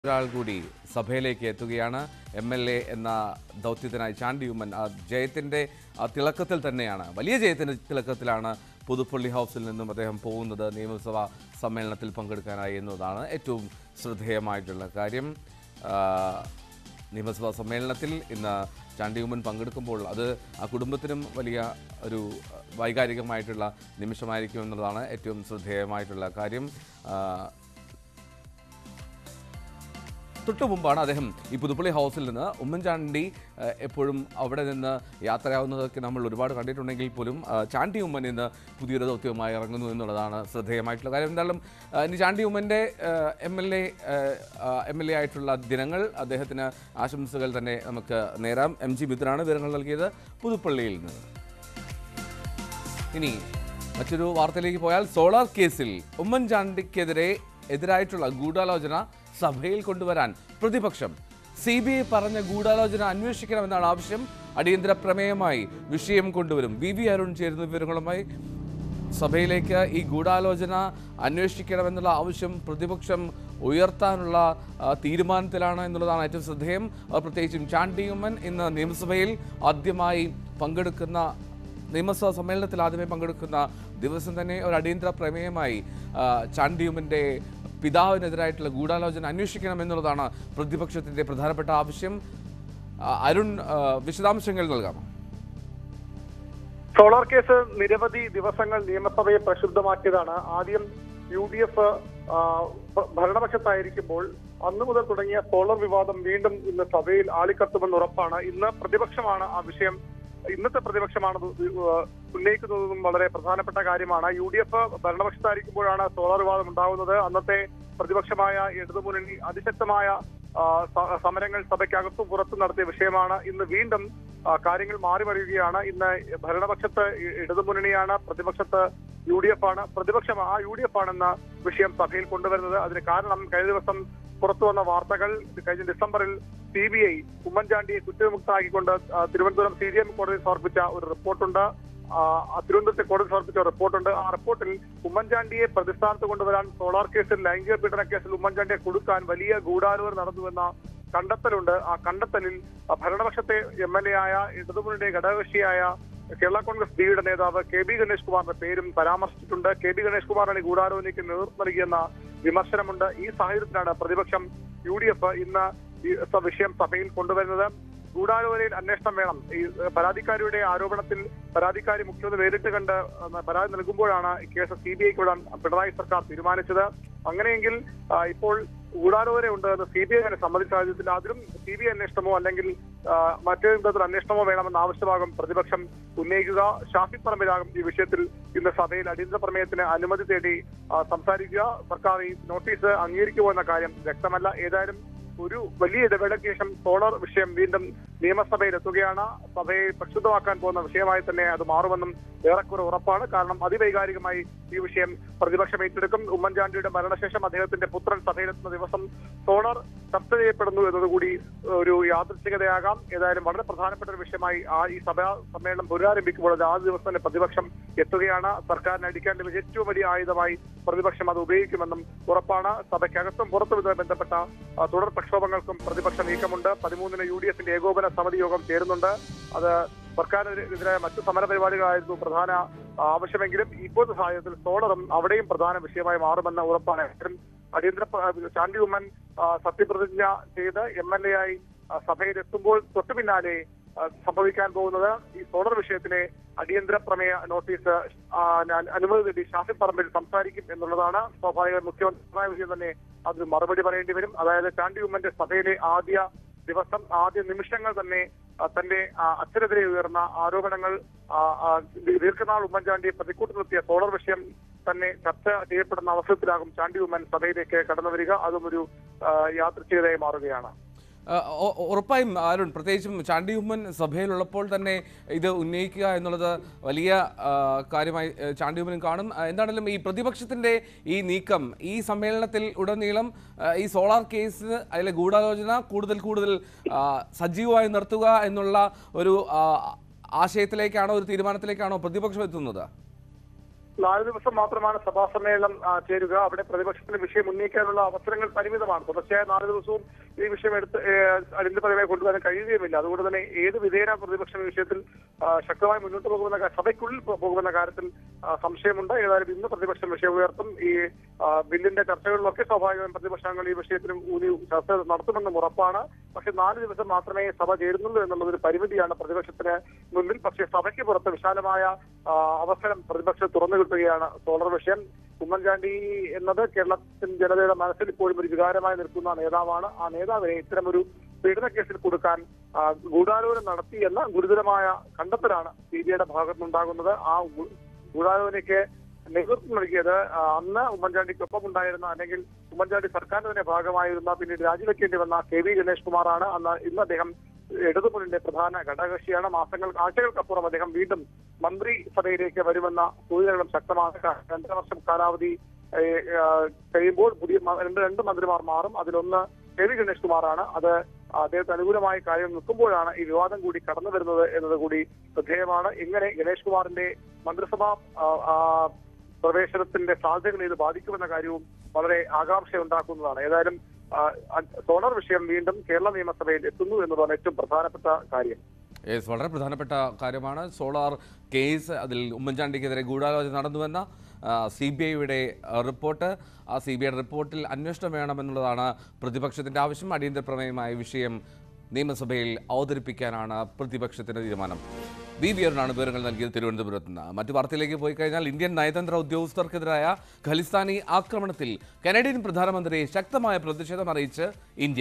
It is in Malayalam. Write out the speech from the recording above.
ഒരാൾ കൂടി സഭയിലേക്ക് എത്തുകയാണ് എം എൽ എ എന്ന ദൗത്യത്തിനായി ചാണ്ടി ഉമ്മൻ ആ ജയത്തിൻ്റെ ആ തിളക്കത്തിൽ തന്നെയാണ് വലിയ ജയത്തിൻ്റെ തിളക്കത്തിലാണ് പുതുപ്പള്ളി ഹൗസിൽ നിന്നും അദ്ദേഹം പോകുന്നത് നിയമസഭാ സമ്മേളനത്തിൽ പങ്കെടുക്കാനായി എന്നതാണ് ഏറ്റവും ശ്രദ്ധേയമായിട്ടുള്ള കാര്യം ആ, നിയമസഭാ സമ്മേളനത്തിൽ ഇന്ന് ചാണ്ടി ഉമ്മൻ പങ്കെടുക്കുമ്പോൾ അത് ആ കുടുംബത്തിനും വലിയ ഒരു വൈകാരികമായിട്ടുള്ള നിമിഷമായിരിക്കും എന്നുള്ളതാണ് ഏറ്റവും ശ്രദ്ധേയമായിട്ടുള്ള കാര്യം ആ, തൊട്ടു മുമ്പാണ് അദ്ദേഹം ഈ പുതുപ്പള്ളി ഹൗസിൽ നിന്ന് ഉമ്മൻചാണ്ടി ഏഹ്, എപ്പോഴും അവിടെ നിന്ന് യാത്രയാവുന്നതൊക്കെ നമ്മൾ ഒരുപാട് കണ്ടിട്ടുണ്ടെങ്കിൽ പോലും ആ, ചാണ്ടി ഉമ്മൻ ഇന്ന് പുതിയൊരു ദൗത്യവുമായി ഇറങ്ങുന്നു എന്നുള്ളതാണ് ശ്രദ്ധേയമായിട്ടുള്ള കാര്യം എന്തായാലും ആ, ഇനി ചാണ്ടി ഉമ്മൻ്റെ M L A M L A ആയിട്ടുള്ള ദിനങ്ങൾ അദ്ദേഹത്തിന് ആശംസകൾ തന്നെ നമുക്ക് നേരാം എം ജി മിത്രനാണ് വിവരങ്ങൾ നൽകിയത് പുതുപ്പള്ളിയിൽ നിന്ന് ഇനി മറ്റൊരു വാർത്തയിലേക്ക് പോയാൽ സോളാർ കേസിൽ ഉമ്മൻചാണ്ടിക്കെതിരെ എതിരായിട്ടുള്ള ഗൂഢാലോചന സഭയിൽ കൊണ്ടുവരാൻ പ്രതിപക്ഷം സി ബി ഐ പറഞ്ഞ ഗൂഢാലോചന അന്വേഷിക്കണമെന്നാണ് ആവശ്യം അടിയന്തര പ്രമേയമായി വിഷയം കൊണ്ടുവരും വി വി അരുൺ ചേരുന്ന വിവരങ്ങളുമായി സഭയിലേക്ക് ഈ ഗൂഢാലോചന അന്വേഷിക്കണമെന്നുള്ള ആവശ്യം പ്രതിപക്ഷം ഉയർത്താനുള്ള ആ, തീരുമാനത്തിലാണ് എന്നുള്ളതാണ് ഏറ്റവും ശ്രദ്ധേയം ആ, പ്രത്യേകിച്ചും ചാണ്ടിയുമ്മൻ ഇന്ന് നിയമസഭയിൽ ആദ്യമായി പങ്കെടുക്കുന്ന നിയമസഭാ സമ്മേളനത്തിൽ ആദ്യമേ പങ്കെടുക്കുന്ന ദിവസം തന്നെ ഒരു അടിയന്തര പ്രമേയമായി ആ, ചാണ്ടിയുമ്മൻ്റെ പിതാവിനെതിരായിട്ടുള്ള ഗൂഢാലോചന അന്വേഷിക്കണം എന്നുള്ളതാണ് പ്രതിപക്ഷത്തിൻ്റെ പ്രധാനപ്പെട്ട ആവശ്യം ആ, അരുൺ ആ, വിശദാംശങ്ങൾ നൽകാമോ സോളാർ കേസ് നിരവധി ദിവസങ്ങൾ നിയമസഭയെ പ്രക്ഷുബ്ധമാക്കിയതാണ് ആദ്യം യു ഡി എഫ് ഭരണപക്ഷത്തായിരിക്കുമ്പോൾ അന്നു മുതൽ തുടങ്ങിയ സോളാർ വിവാദം വീണ്ടും ഇന്ന് സഭയിൽ ആളിക്കത്തുമെന്ന് ഉറപ്പാണ് ഇന്ന് പ്രതിപക്ഷമാണ് ആ വിഷയം ഇന്നത്തെ പ്രതിപക്ഷമാണ് ഇത് ഏഹ് ഉന്നയിക്കുന്നതെന്നും വളരെ പ്രധാനപ്പെട്ട കാര്യമാണ് യു ഡി എഫ് ഭരണപക്ഷത്തായിരിക്കുമ്പോഴാണ് സോളാർ വിവാദം ഉണ്ടാകുന്നത് അന്നത്തെ പ്രതിപക്ഷമായ ഇടതുമുന്നണി അതിശക്തമായ ആ, സ- സമരങ്ങൾ സഭയ്ക്കകത്തും പുറത്തും നടത്തിയ വിഷയമാണ് ഇന്ന് വീണ്ടും ആ, കാര്യങ്ങൾ മാറി വരികയാണ് ഇന്ന് ഭരണപക്ഷത്ത് ഇ- ഇടതുമുന്നണിയാണ് പ്രതിപക്ഷത്ത് യു ഡി എഫ് ആണ് പ്രതിപക്ഷം ആ യു ഡി എഫ് ആണെന്ന വിഷയം സഭയിൽ കൊണ്ടുവരുന്നത് അതിന് കാരണം കഴിഞ്ഞ ദിവസം പുറത്തു വന്ന വാർത്തകൾ കഴിഞ്ഞ ഡിസംബറിൽ സി ബി ഐ ഉമ്മൻചാണ്ടിയെ കുറ്റവിമുക്തമാക്കിക്കൊണ്ട് ആ, തിരുവനന്തപുരം സി ഡി എം കോടതിയിൽ സമർപ്പിച്ച ഒരു റിപ്പോർട്ടുണ്ട് ആ, ആ തിരുവനന്തപുരത്തെ കോടതി സമർപ്പിച്ച ഒരു റിപ്പോർട്ടുണ്ട് ആ റിപ്പോർട്ടിൽ ഉമ്മൻചാണ്ടിയെ പ്രതിസ്ഥാനത്ത് കൊണ്ടുവരാൻ സോളാർ കേസിൽ ലൈംഗിക പീഡന കേസിൽ ഉമ്മൻചാണ്ടിയെ കൊടുക്കാൻ വലിയ ഗൂഢാലോചന നടന്നുവെന്ന കണ്ടെത്തലുണ്ട് ആ കണ്ടെത്തലിൽ ആ, ഭരണപക്ഷത്തെ എം എൽ എ ആയ ഇടതുമുന്നണിയുടെ ഘടകകക്ഷിയായ കേരള കോൺഗ്രസ് ബിയുടെ നേതാവ് കെ ബി ഗണേഷ് കുമാറിന്റെ പേരും പരാമർശിച്ചിട്ടുണ്ട് കെ ബി ഗണേഷ് കുമാറാണ് ഈ ഗൂഢാലോചനയ്ക്ക് നേതൃത്വം നൽകിയെന്ന വിമർശനമുണ്ട് ഈ സാഹചര്യത്തിലാണ് പ്രതിപക്ഷം യു ഡി എഫ് ഇന്ന് ഈ സ- വിഷയം സഭയിൽ കൊണ്ടുവരുന്നത് ഗൂഢാലോചനയിൽ അന്വേഷണം വേണം ഈ ഏഹ്, പരാതിക്കാരിയുടെ ആരോപണത്തിൽ പരാതിക്കാരി മുഖ്യമന്ത്രി നേരിട്ട് കണ്ട് ഏഹ്, പരാതി നൽകുമ്പോഴാണ് ഈ കേസ് സി ബി ഐക്ക് വിടാൻ പിണറായി സർക്കാർ തീരുമാനിച്ചത് അങ്ങനെയെങ്കിൽ ആ, ഇപ്പോൾ ഗൂഢാലോചന ഉണ്ട് എന്ന് സി ബി ഐ തന്നെ സമ്മതിച്ച സാഹചര്യത്തിൽ അതിലും സി ബി ഐ അന്വേഷണമോ അല്ലെങ്കിൽ ആ, മറ്റേത് വിധത്തിൽ അന്വേഷണമോ വേണമെന്ന ആവശ്യമാകും പ്രതിപക്ഷം ഉന്നയിക്കുക ഷാഫി പറമ്പിലാകും ഈ വിഷയത്തിൽ ഇന്ന് സഭയിൽ അടിയന്തര പ്രമേയത്തിന് അനുമതി തേടി ആ, സംസാരിക്കുക സർക്കാർ ഈ നോട്ടീസ് അംഗീകരിക്കുമോ എന്ന കാര്യം വ്യക്തമല്ല ഏതായാലും ഒരു വലിയ ഇടവേളയ്ക്ക് ശേഷം സോളാർ വിഷയം വീണ്ടും നിയമസഭയിൽ എത്തുകയാണ് സഭയെ പ്രക്ഷുബ്ധമാക്കാൻ പോകുന്ന വിഷയമായി തന്നെ അത് മാറുമെന്നും ഏറെക്കുറെ ഉറപ്പാണ് കാരണം അതിവൈകാരികമായി ഈ വിഷയം പ്രതിപക്ഷം ഏറ്റെടുക്കും ഉമ്മൻചാണ്ടിയുടെ മരണശേഷം അദ്ദേഹത്തിന്റെ പുത്രൻ സഭയിലെത്തുന്ന ദിവസം സോളാർ ചർച്ച ചെയ്യപ്പെടുന്നു എന്നതുകൂടി ഒരു യാദൃച്ഛികതയാകാം ഏതായാലും വളരെ പ്രധാനപ്പെട്ട ഒരു വിഷയമായി ആ ഈ സഭാ സമ്മേളനം പുനരാരംഭിക്കുമ്പോൾ അത് ആദ്യ ദിവസം തന്നെ പ്രതിപക്ഷം എത്തുകയാണ് സർക്കാരിനെ അടിക്കാൻ ലഭിച്ച ഏറ്റവും വലിയ ആയുധമായി പ്രതിപക്ഷം അത് ഉപയോഗിക്കുമെന്നും ഉറപ്പാണ് സഭയ്ക്കകത്തും പുറത്തും ഇതുമായി ബന്ധപ്പെട്ട ആ, തുടർ പ്രക്ഷോഭങ്ങൾക്കും പ്രതിപക്ഷ നീക്കമുണ്ട് പതിമൂന്നിന് യു ഡി എഫിന്റെ ഏകോപന സമിതി യോഗം ചേരുന്നുണ്ട് അത് സർക്കാരിനെതിരായ മറ്റു സമര പരിപാടികളായിരുന്നു പ്രധാന ആവശ്യമെങ്കിലും ഇപ്പോഴത്തെ സാഹചര്യത്തിൽ സോളറും അവിടെയും പ്രധാന വിഷയമായി മാറുമെന്ന ഉറപ്പാണ് ഏതായാലും അടിയന്തര പ്ര- ചാണ്ടി ഉമ്മൻ ആ, സത്യപ്രതിജ്ഞ ചെയ്ത് എം എൽ എ ആയി ആ, സഭയിൽ എത്തുമ്പോൾ തൊട്ടു പിന്നാലെ ആ, സംഭവിക്കാൻ പോകുന്നത് ഈ സോളർ വിഷയത്തിലെ അടിയന്തര പ്രമേയ നോട്ടീസ് ആ, ഞാൻ അനുമതി തേടി ഷാഫി പറമ്പിൽ സംസാരിക്കും എന്നുള്ളതാണ് സ്വാഭാവിക മുഖ്യമന്ത്രി പിണറായി വിജയൻ തന്നെ അതിന് മറുപടി പറയേണ്ടി വരും അതായത് ചാണ്ടി ഉമ്മന്റെ സഭയിലെ ആദ്യ ദിവസം ആദ്യ നിമിഷങ്ങൾ തന്നെ ആ, തന്റെ ആ, അച്ഛനെതിരെ ഉയർന്ന ആരോപണങ്ങൾ ആ, ആ, ദീർഘനാൾ ഉമ്മൻചാണ്ടിയെ പ്രതിക്കൂട്ട് നിർത്തിയ സോളർ വിഷയം തന്നെ ചർച്ച ചെയ്യപ്പെടുന്ന അവസരത്തിലാകും ചാണ്ടി ഉമ്മൻ സഭയിലേക്ക് കടന്നു വരിക അതും ഒരു ആ, യാദൃച്ഛികതയായി മാറുകയാണ് ആ, ഉ- ഉറപ്പായും അരുൺ പ്രത്യേകിച്ചും ചാണ്ടി ഉമ്മൻ സഭയിലുള്ളപ്പോൾ തന്നെ ഇത് ഉന്നയിക്കുക എന്നുള്ളത് വലിയ ആ, കാര്യമായി ആ, ചാണ്ടി ഉമ്മനും കാണും ആ, എന്താണെങ്കിലും ഈ പ്രതിപക്ഷത്തിൻ്റെ ഈ നീക്കം ഈ സമ്മേളനത്തിൽ ഉടനീളം ആ, ഈ സോളാർ കേസ് അതിലെ ഗൂഢാലോചന കൂടുതൽ കൂടുതൽ ആ, സജീവമായി നിർത്തുക എന്നുള്ള ഒരു ആ, ആശയത്തിലേക്കാണോ ഒരു തീരുമാനത്തിലേക്കാണോ പ്രതിപക്ഷം എത്തുന്നത് നാല് ദിവസം മാത്രമാണ് സഭാ സമ്മേളനം ആ, ചേരുക അവിടെ പ്രതിപക്ഷത്തിന് വിഷയം ഉന്നയിക്കാനുള്ള അവസരങ്ങൾ പരിമിതമാണ് തുടർച്ചയായ നാല് ദിവസവും ഈ വിഷയം എടുത്ത് അടിയന്തരപരമായി കൊണ്ടുവരാൻ കഴിയുകയുമില്ല അതുകൊണ്ട് തന്നെ ഏത് വിധേയന പ്രതിപക്ഷം ഈ വിഷയത്തിൽ ആ, ശക്തമായി മുന്നോട്ട് പോകുമെന്ന കാ- സഭയ്ക്കുള്ളിൽ പോ- പോകുമെന്ന കാര്യത്തിൽ ആ, സംശയമുണ്ട് ഏതായാലും ഇന്ന് പ്രതിപക്ഷം വിഷയം ഉയർത്തും ഈ ആ, ബില്ലിന്റെ ചർച്ചകളിലൊക്കെ സ്വാഭാവികമായും പ്രതിപക്ഷങ്ങൾ ഈ വിഷയത്തിലും ഊന്നി ചർച്ച നടത്തുമെന്നും ഉറപ്പാണ് പക്ഷെ നാല് ദിവസം മാത്രമേ സഭ ചേരുന്നുള്ളൂ എന്നുള്ളത് ഒരു പരിമിതിയാണ് പ്രതിപക്ഷത്തിന് മുന്നിൽ പക്ഷേ സഭയ്ക്ക് പുറത്ത് വിശാലമായ ആ, അവസരം പ്രതിപക്ഷം തുറന്നു കിട്ടുകയാണ് സോളർ വിഷയം ഉമ്മൻചാണ്ടി എന്നത് കേരളത്തിൻ ജനതയുടെ മനസ്സിൽ ഇപ്പോഴും ഒരു വികാരമായി നിൽക്കുന്ന നേതാവാണ് ആ നേതാവിനെ ഇത്തരമൊരു പീഡന കേസിൽ കൊടുക്കാൻ ആ, ഗൂഢാലോചന നടത്തി എന്ന ഗുരുതരമായ കണ്ടെത്തലാണ് സി ബി ഐയുടെ ഭാഗത്തുനിന്നുണ്ടാകുന്നത് ആ ഗു- ഗൂഢാലോചനയ്ക്ക് നേതൃത്വം നൽകിയത് ആ, അന്ന് ഉമ്മൻചാണ്ടിക്കൊപ്പം ഉണ്ടായിരുന്ന അല്ലെങ്കിൽ ഉമ്മൻചാണ്ടി സർക്കാരിന്റെ തന്നെ ഭാഗമായിരുന്ന പിന്നീട് രാജിവെക്കേണ്ടി വന്ന കെ വി ഗണേഷ് കുമാറാണ് അന്ന് ഇന്ന് അദ്ദേഹം ഇടതുമുന്നിന്റെ പ്രധാന ഘടകകക്ഷിയാണ് മാസങ്ങൾ ആഴ്ചകൾക്കപ്പുറം അദ്ദേഹം വീണ്ടും മന്ത്രിസഭയിലേക്ക് വരുമെന്ന സൂചനകളും ശക്തമാണ് കാരണം രണ്ടര വർഷം കാലാവധി ഏഹ്, ഏഹ്, കഴിയുമ്പോൾ പുതിയ മ- രണ്ട് രണ്ട് മന്ത്രിമാർ മാറും അതിലൊന്ന് കെ വി ഗണേഷ് കുമാറാണ് അത് അദ്ദേഹത്തിന് അനുകൂലമായ കാര്യം നിൽക്കുമ്പോഴാണ് ഈ വിവാദം കൂടി കടന്നു വരുന്നത് എന്നത് കൂടി ശ്രദ്ധേയമാണ് ഇങ്ങനെ ഗണേഷ് കുമാറിന്റെ മന്ത്രിസഭാ ആ, ആ, പ്രവേശനത്തിന്റെ സാധ്യതകൾ ഇത് ബാധിക്കുമെന്ന കാര്യവും വളരെ ആകാംക്ഷ ഉണ്ടാക്കുന്നതാണ് ഏതായാലും ആ, അ- സോളർ വിഷയം വീണ്ടും കേരള നിയമസഭയിൽ എത്തുന്നു എന്നതാണ് ഏറ്റവും പ്രധാനപ്പെട്ട കാര്യം യെസ് വളരെ പ്രധാനപ്പെട്ട കാര്യമാണ് സോളാർ കേസ് അതിൽ ഉമ്മൻചാണ്ടിക്കെതിരെ ഗൂഢാലോചന നടന്നുവെന്ന സി ബി ഐയുടെ റിപ്പോർട്ട് ആ സി ബി ഐയുടെ റിപ്പോർട്ടിൽ അന്വേഷണം വേണമെന്നുള്ളതാണ് പ്രതിപക്ഷത്തിൻ്റെ ആവശ്യം അടിയന്തര പ്രമേയമായ വിഷയം നിയമസഭയിൽ അവതരിപ്പിക്കാനാണ് പ്രതിപക്ഷത്തിൻ്റെ തീരുമാനം ബി ബിയറിനാണ് വിവരങ്ങൾ നൽകിയത് തിരുവനന്തപുരത്ത് നിന്ന് മറ്റു വാർത്തയിലേക്ക് പോയി കഴിഞ്ഞാൽ ഇന്ത്യൻ നയതന്ത്ര ഉദ്യോഗസ്ഥർക്കെതിരായ ഖലിസ്ഥാനി ആക്രമണത്തിൽ കനേഡിയൻ പ്രധാനമന്ത്രിയെ ശക്തമായ പ്രതിഷേധം അറിയിച്ച് ഇന്ത്യ